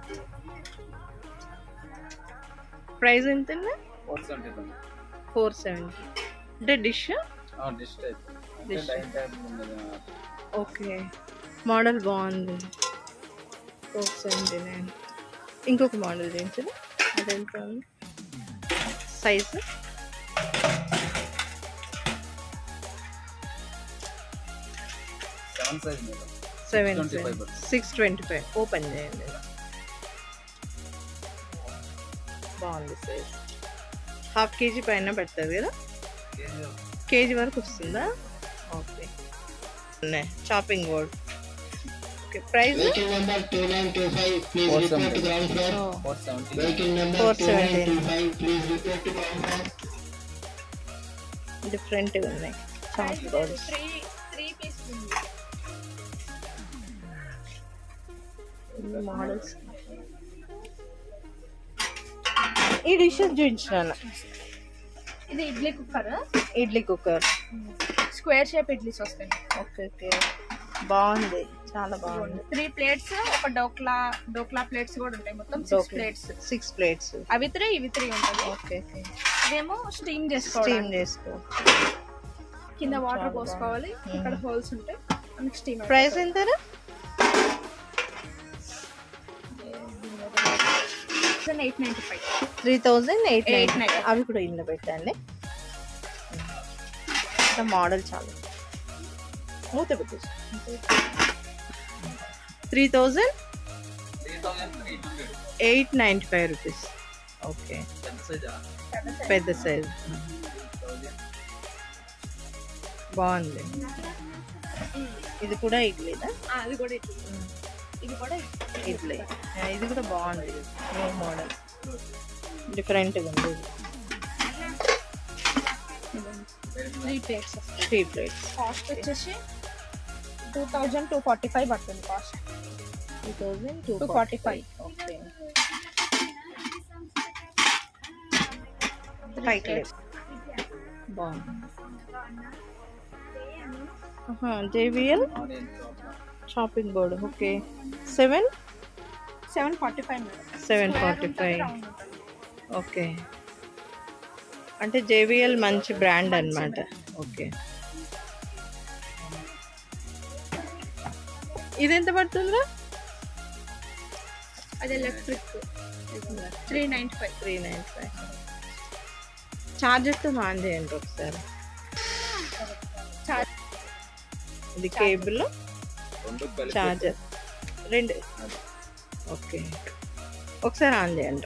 Price ఎంత four seventy five four seventy అంటే dish dish type Dish. Dine type ఉండదు okay model బాగుంది four seventy nine ఇంకొక model చేయించదు అదెంత ఉంది size seven size madam seven 25 పడుతుంది. సిక్స్ ట్వంటీ ఫైవ్ ఓపెన్ చేయండి బాగుంది సైజ్ హాఫ్ కేజీ పైన పెడుతుంది కదా కేజీ వరకు వస్తుందా ఓకే ఉన్నాయి chopping board okay price Vehicle number 2925, please Four report to seventy. ground floor. Four seventy Vehicle number 417. 2925, please report to ground floor. డిఫరెంట్గా ఉన్నాయి chop boards three three piece models ఈ dishes చూపించాను ఇది idli cooker idli cooker square shape idlis వస్తాయి okay okay బాగుంది చాలా బాగుంది three plates ఒక డోక్లా డోక్లా ప్లేట్స్ కూడా ఉంటాయి మొత్తం సిక్స్ ప్లేట్స్ సిక్స్ ప్లేట్స్ అవి త్రీ ఇవి త్రీ ఉంటుంది ఓకే ఓకే ఇదేమో స్టీమ్ స్టీమ్ చేసుకోవాలి చేసుకో కింద వాటర్ పోసుకోవాలి ఇక్కడ హోల్స్ ఉంటాయి మనకి స్టీమ్ ప్రైస్ ఎంత eight ninety five three thousand eight Eight nine ninety. అవి కూడా ఇంట్లో పెట్టండి ఇంకా మోడల్ చాలా మూత పెట్టేసి three thousand three thousand eight hundred eight ninety five rupees okay పెద్ద సైజా పెద్ద సైజ్ థౌసండ్ బాగుంది ఇది కూడా ఇడ్లీదా అది కూడా ఇడ్లీ ఇది కూడా ఇడ్లీ. ఇడ్లీ ఆ, ఇది కూడా బాగుంది న్యూ మోడల్ డిఫరెంట్గా ఉంది three plates three plates cost వచ్చేసి two thousand two forty five పడుతుంది cost two thousand two 245. Okay five plates బాగుంది JVL onion chop shopping board okay seven seven forty five madam seven forty five okay అంటే JVL మంచి brand అన్నమాట okay ఇది ఎంత పడుతుందిరా అది electric three ninety five three nine five చార్జర్తో on చేయండి ఒకసారి చార్జ్ ఇది కేబుల్ రెండు కలిపి చార్జర్ రెండు ఓకే ఒకసారి ఆన్ చేయండి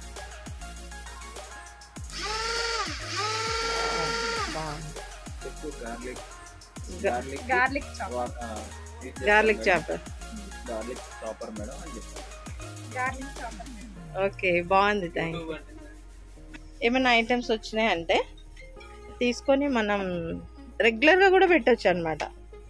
బాగుంది చెప్పు గార్లిక్ గా- garlic garlic chop garlic chopper garlic chopper madam అని చెప్పాను గార్లిక్ చాప్ ఓకే బాగుంది థ్యాంక్ ఏమైనా ఐటమ్స్ వచ్చినాయంటే తీసుకొని మనం రెగ్యులర్గా కూడా పెట్టొచ్చు అనమాట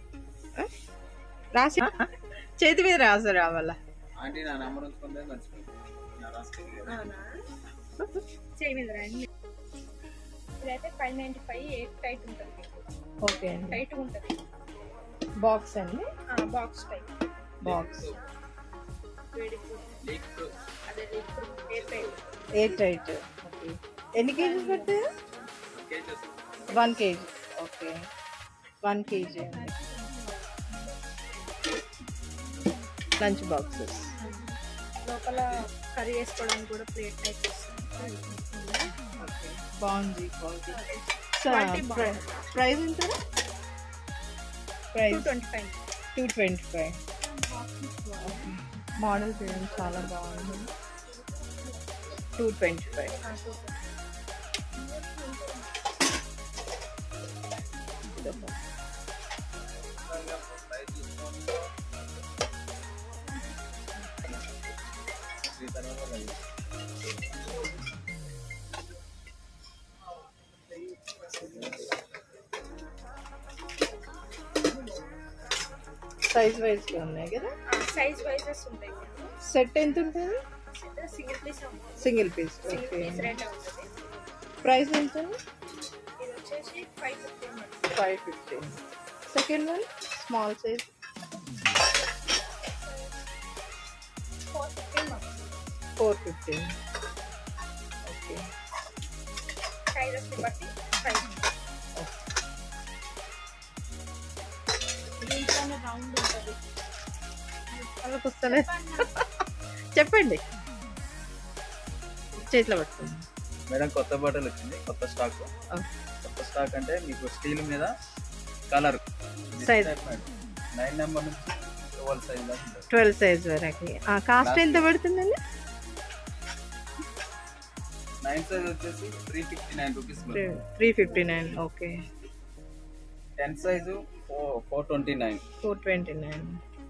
రాసి చేతి మీద రాసి రావాలా ఆంటీ నా నెంబర్ ఉంచుకుంటే మర్చిపోయింది నా రాసుకోలేదు అవునా చేయమిందిరా ఇదైతే five ninety five eight tight ఉంటుంది ఓకే అండి టైట్ ఉంటుంది బాక్స్ అండి బాక్స్ టైప్ బాక్స్ వేడి లీక్ అదే air tight eight tight okay ఎన్ని కేజీస్ పడుతుంది kgs one kg okay one kg అండి లంచ్ బాక్సెస్ లోపల కర్రీ వేసుకోవడానికి కూడా ప్లేట్ టైప్ వస్తుంది ఓకే బాగుంది క్వాలిటీ Quality బాగుంది. ప్రైస్ ఎంత two price twenty five two twenty five model చూడండి చాలా బాగుంది టూ ట్వంటీ ఫైవ్ త్రీ తర్వాత లైవ్ సైజ్ వైజ్గా ఉన్నాయి కదా సైజ్ వైజెస్ ఉంటాయి సెట్ ఎంత ఉంటుంది single piece single piece single okay piece rate ఉంటుంది ప్రైస్ ఎంత ఉంది ఇది వచ్చేసి five fifty five fifty second one small size four fifty four fifty okay sizes బట్టి ప్రైస్ దీంట్లోనే రౌండ్ ఉంటుంది వాళ్ళకి వస్తలే చెప్పండి చేతిలో పట్టుకోండి మేడం కొత్త బట్టలు వచ్చింది కొత్త స్టాక్ కొత్త స్టాక్ అంటే మీకు స్టీల్ మీద కలర్ Size. నైన్ నెంబర్ నుంచి ట్వెల్వ్ సైజ్ దాకా ఉంటుంది ట్వెల్వ్ సైజ్ వరకు కాస్ట్ ఎంత పడుతుందండి నైన్ సైజ్ వచ్చేసి three fifty nine rupees three fifty nine okay ten size four four twenty nine four twenty nine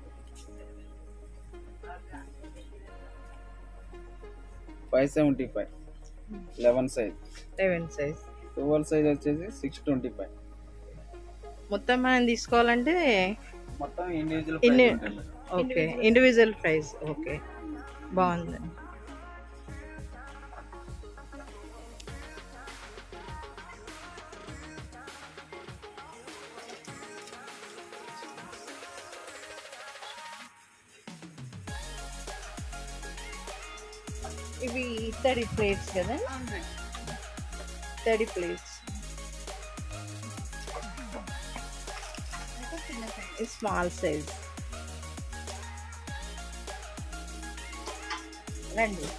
five seventy five eleven size eleven size twelve size వచ్చేసి six twenty five మొత్తం మనం తీసుకోవాలంటే మొత్తం individual ఇన్ని price ఉంటుంది madam. Okay individual price okay బాగుంది ఇవి ఇత్తడి ప్లేట్స్ కదా ఇత్తడి ప్లేట్స్ స్మాల్ సైజ్ రండి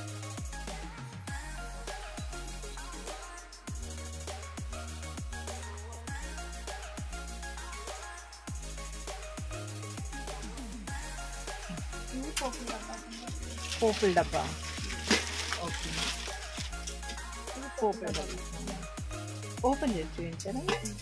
పోపుల డబ్బా ఓకే ఇది పోపుల డబ్బా ఓపెన్ చేసి చూపించారా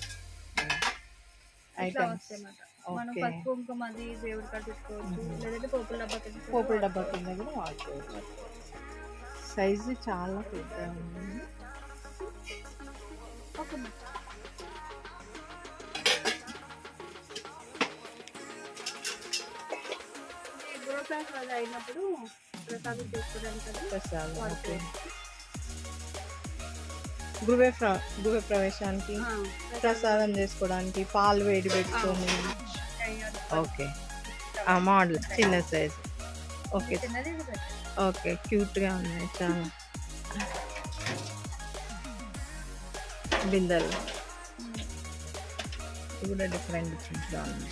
ఇట్లా ఐటమ్స్ వస్తాయి అన్నమాట మనం ఓకే పసుపు కుంకుమ అది దేవుడి కట్టించుకోవచ్చు లేదంటే పోపుల డబ్బా తెచ్చుకోవచ్చు. పోపుల డబ్బా కింద కూడా వాడుకోవచ్చు సైజు చాలా పెద్ద ఉంది ఓకే మేడం. ఈ గృహప్రవేశం అది అయినప్పుడు ప్రసాదం చేసుకోవడానికి అది ప్రసాదం ఓకే వాడుకోవచ్చు. గృహ ప్ర- గృహ ప్రవేశానికి ఆ, ప్రసాదం చేసుకోవడానికి పాలు వేడి పెట్టుకొని తయారు. ఓకే ఆ మోడల్ చిన్న సైజ్ ఓకే చిన్నది ఇది పెద్దది. ఓకే క్యూట్గా ఉన్నాయి చాలా బిందెలు ఇవి కూడా డిఫరెంట్ డిఫరెంట్గా ఉన్నాయి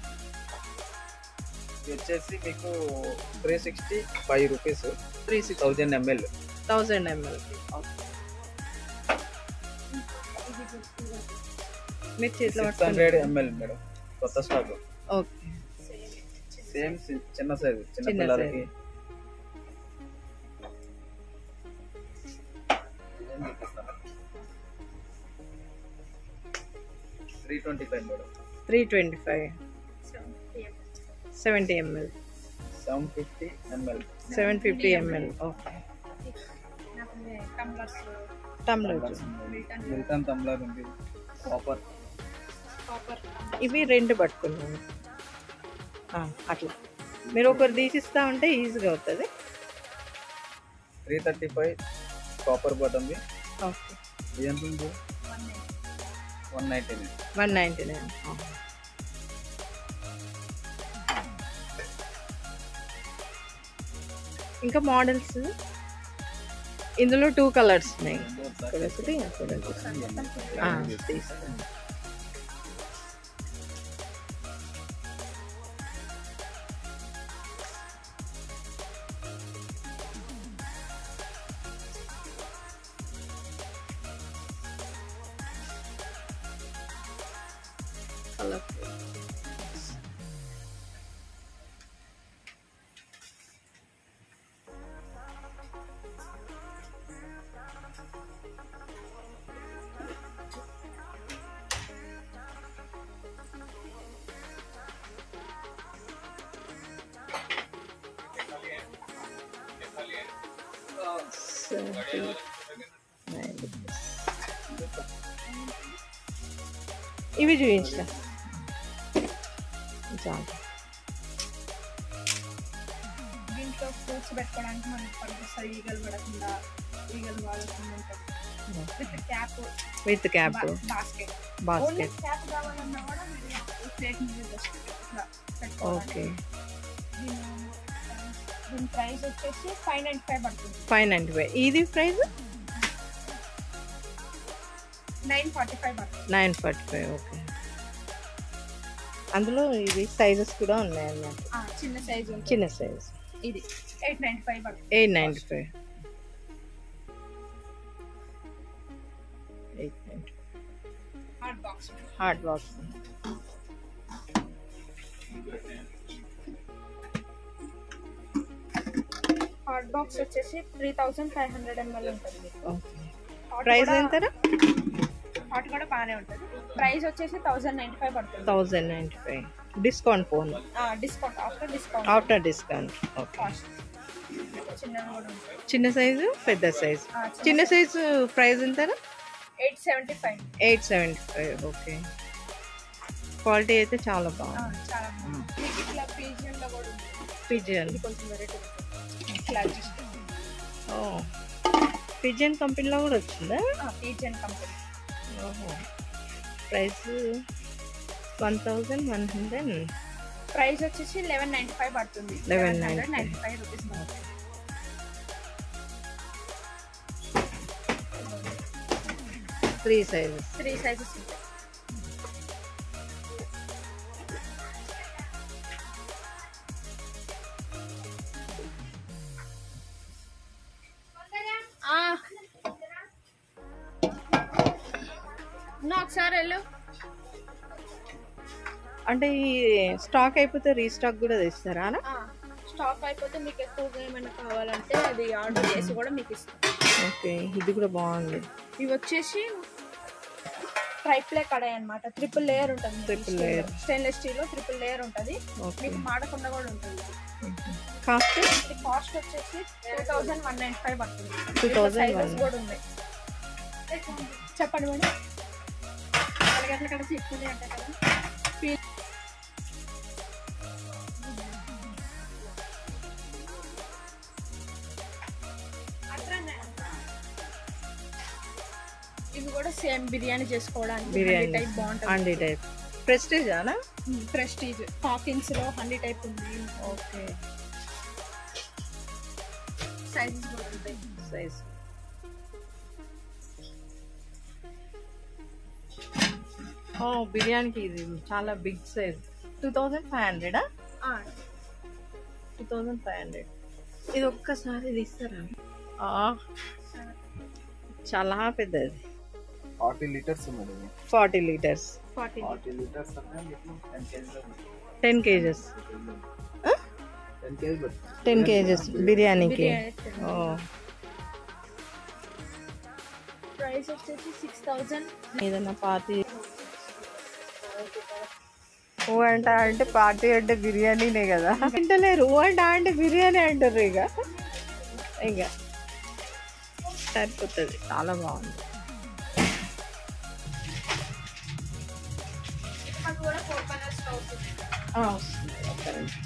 ఇది వచ్చేసి మీకు three sixty five rupees three six thousand ML thousand ML మీరు చేతిలో సిక్స్ హండ్రెడ్ పట్టుకుని ఎంఎల్ మేడం కొత్త స్టాక్ ఓకే సేమ్ చిన్న సైజు చిన్న చిన్న పిల్లలకి three twenty five madam three twenty five seventy ML seven fifty ML seven fifty ML okay నాకు ఇది టంబ్లర్స్ టమ్లర్ మిల్టన్ తమ్లర్ ఉంది కాపర్ కాపర్ ఇవి రెండు పట్టుకున్నాను ఆ, అట్లా మీరు ఒకరు తీసిస్తా ఉంటే ఈజీగా అవుతుంది three thirty five copper button okay ఇది ఎంత ఉంది one ninety nine one ninety nine ఇంకా మోడల్స్ ఇందులో టూ కలర్స్ ఉన్నాయి ఇక్కడ ఒకటి అక్కడ ఒకటి. ఆ, తీస్తాను కలర్ సెవెంటీ నైన్ ఇవి చూపించా చాలు దీంట్లో ఫ్రూట్స్ పెట్టుకోవడానికి మనకి పనిపిస్తుంది ఈగలు పడకుండా ఈగలు వాడకుండా ఉంటుంది with cap with cap basket only basket cap కావాలన్నా కూడా మీరు ప్లేట్ మీద జస్ట్ ఇట్లా పెట్టుకోవాలి ఓకే దీని దీని ప్రైస్ వచ్చేసి ఫైవ్ నైన్టీ ఫైవ్ పడుతుంది ఫైవ్ నైంటీ ఫైవ్ ఇది ప్రైస్ నైన్ ఫార్టీ ఫైవ్ పడుతుంది నైన్ ఫార్టీ ఫైవ్ ఓకే అందులో ఇవి సైజెస్ కూడా ఉన్నాయి అన్నమాట ఆ, చిన్న సైజ్ ఉంటుంది చిన్న సైజ్ ఇది ఎయిట్ నైన్టీ ఫైవ్ పడుతుంది eight ninety five eight ninety hot box hard box hot box వచ్చేసి three thousand five hundred ML ఉంటుంది ఓకే Hot ప్రైస్ కూడా- ఎంతరా హాట్ కూడా బాగానే ఉంటుంది ప్రైస్ వచ్చేసి థౌసండ్ నైన్టీ ఫైవ్ పడుతుంది థౌజండ్ నైంటీ ఫైవ్ డిస్కౌంట్ పోను discount after discount after discount okay cost చిన్నది కూడా ఉంటుంది చిన్న సైజు పెద్ద సైజు ఆ, చిన్న చిన్న సైజు ప్రైస్ ఎంతరా eight seventy five eight seventy five okay quality అయితే చాలా బాగుంది చాలా బాగుంది మీకు ఇట్లా పీజియన్లో కూడా ఉంటుంది పిజియన్ ఇది కొంచెం వెరైటీ ఉంటుంది ఇట్లా అడ్జస్ట్ ఓ పిజియన్ కంపెనీలో కూడా వచ్చిందా పీజియన్ కంపెనీ ఓహో price one thousand one hundred price వచ్చేసి లెవెన్ నైన్టీ ఫైవ్ పడుతుంది 11.95. నైన్టీ ఫైవ్ రూపీస్ పడుతుంది త్రీ సైజెస్ త్రీ సైజెస్ ఉంటాయి ఆ. నా ఒకసారి వెళ్ళు అంటే ఈ స్టాక్ అయిపోతే రీస్టాక్ కూడా తెస్తారా అన్న? ఆ, స్టాక్ అయిపోతే మీకు ఎక్కువగా ఏమైనా కావాలంటే అది ఆర్డర్ చేసి కూడా మీకు ఇస్తాం ఓకే ఇది కూడా బాగుంది ఇవి వచ్చేసి ట్రైప్లే కడాయి అనమాట ట్రిపుల్ లేయర్ ఉంటుంది Triple layer. స్టెయిన్లెస్ స్టీల్ లో ట్రిపుల్ లేయర్ ఉంటుంది ఓకే మీకు మాడకుండా కూడా ఉంటుంది కాస్ట్ ఇది కాస్ట్ వచ్చేసి two thousand one ninety five పడుతుంది 2195. Sizes కూడా ఉన్నాయి చెప్పండి మేడం అలాగే కదా చెప్పుంది అంటే కదా Feel- అట్లనే. ఇవి కూడా సేమ్ బిర్యానీ చేసుకోవడానికి బిర్యానీ టైప్ బాగుంటుంది అండి టైప్ ప్రెస్టేజ్ అనా ప్రెస్టీజ్ హాకిన్స్ లో హండ్రీ టైప్ ఉంది ఓకే సైజెస్ కూడా ఉంటాయి సైజ్ ఓ బిర్యానీకి ఇది చాలా big size two thousand five హండ్రెడా ఆ, టూ థౌజండ్ ఫైవ్ హండ్రెడ్ ఇది ఒక్కసారి తీస్తారా ఆ, చాలా పెద్దది ఫార్టీ లీటర్స్ ఉన్నది forty litres forty forty litres అంటే మీకు ten kgs ten kgs ten kgs పడుతుంది టెన్ కేజెస్ బిర్యానీకి బిర్యానీ ఓ ప్రైస్ వచ్చేసి సిక్స్ థౌజండ్ ఏదన్నా పార్టీ ఊ అంట అంటే పార్టీ అంటే బిర్యానీనే కదా తింటలేరు ఊ అంట అంటే బిర్యానీ అంటారు ఇక ఇక సరిపోతుంది చాలా బాగుంది మాకు కూడా ఫోర్ పర్నర్ స్టవ్ ఆ, వస్తుంది. ఒక్క నిమిషం.